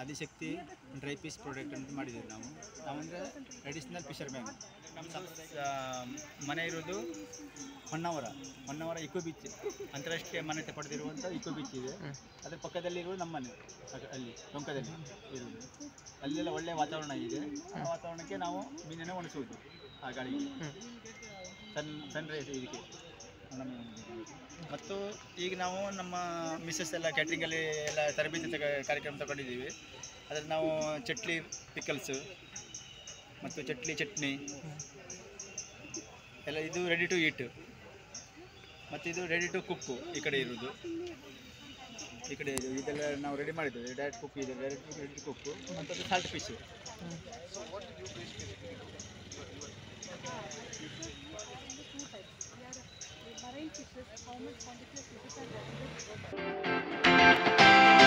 Adishakti dry piece product ಅಂತ ಮಾಡಿದ್ದೀವಿ ನಾವು ನಾವಂದರೆ ಟ್ರೆಡಿಷ್ನಲ್ ಫಿಶರ್ ಮ್ಯಾನ್ ನಮ್ಮ ಸಂಪ್ರದಾಯ ಮನೆ ಇರೋದು ಹೊನ್ನಾವರ ಹೊನ್ನಾವರ ಇಕೋ ಬೀಚ್ ಅಂತಾರಾಷ್ಟ್ರೀಯ ಮಾನ್ಯತೆ ಪಡೆದಿರುವಂಥ ಇಕೋ ಬೀಚ್ ಇದೆ ಅದ್ರ ಪಕ್ಕದಲ್ಲಿ ಇರೋದು ನಮ್ಮ ಮನೆ ಅಗ- ಅಲ್ಲಿ ಟೊಂಕದಲ್ಲಿ ಇರೋದು ಅಲ್ಲೆಲ್ಲ ಒಳ್ಳೆಯ ವಾತಾವರಣ ಇದೆ ಆ ವಾತಾವರಣಕ್ಕೆ ನಾವು ಮೀನನ್ನು ಒಣಸುವುದು ಆ ಗಾಳಿಗೆ ಸನ್ ಸನ್ರೈಸ್ ಇದಕ್ಕೆ ನಮ್ಮ ಮತ್ತು ಈಗ ನಾವು ನಮ್ಮ ಮಿಸ್ಸಸ್ ಎಲ್ಲ ಕ್ಯಾಟ್ರಿಂಗಲ್ಲಿ ಎಲ್ಲ ತರಬೇತಿ ತಗ ಕಾರ್ಯಕ್ರಮ ತಗೊಂಡಿದ್ದೀವಿ ಅದರಲ್ಲಿ ನಾವು ಚಟ್ಲಿ ಪಿಕಲ್ಸು ಮತ್ತು ಚಟ್ಲಿ ಚಟ್ನಿ ಎಲ್ಲ ಇದು ರೆಡಿ ಟು ಈಟ್ ಮತ್ತು ಇದು ರೆಡಿ ಟು ಕುಕ್ಕು ಈ ಕಡೆ ಇರೋದು ಈ ಕಡೆ ಇದು ಇದೆಲ್ಲ ನಾವು ರೆಡಿ ಮಾಡಿದ್ದೇವೆ ಡೈರೆಕ್ಟ್ ಕುಕ್ ಇದೆ ಡೈರೆಕ್ಟ್ ರೆಡಿ ಟು ಕುಕ್ಕು ಮತ್ತು ಅದು salt fish marine fishes, how much quantity of fishes are there?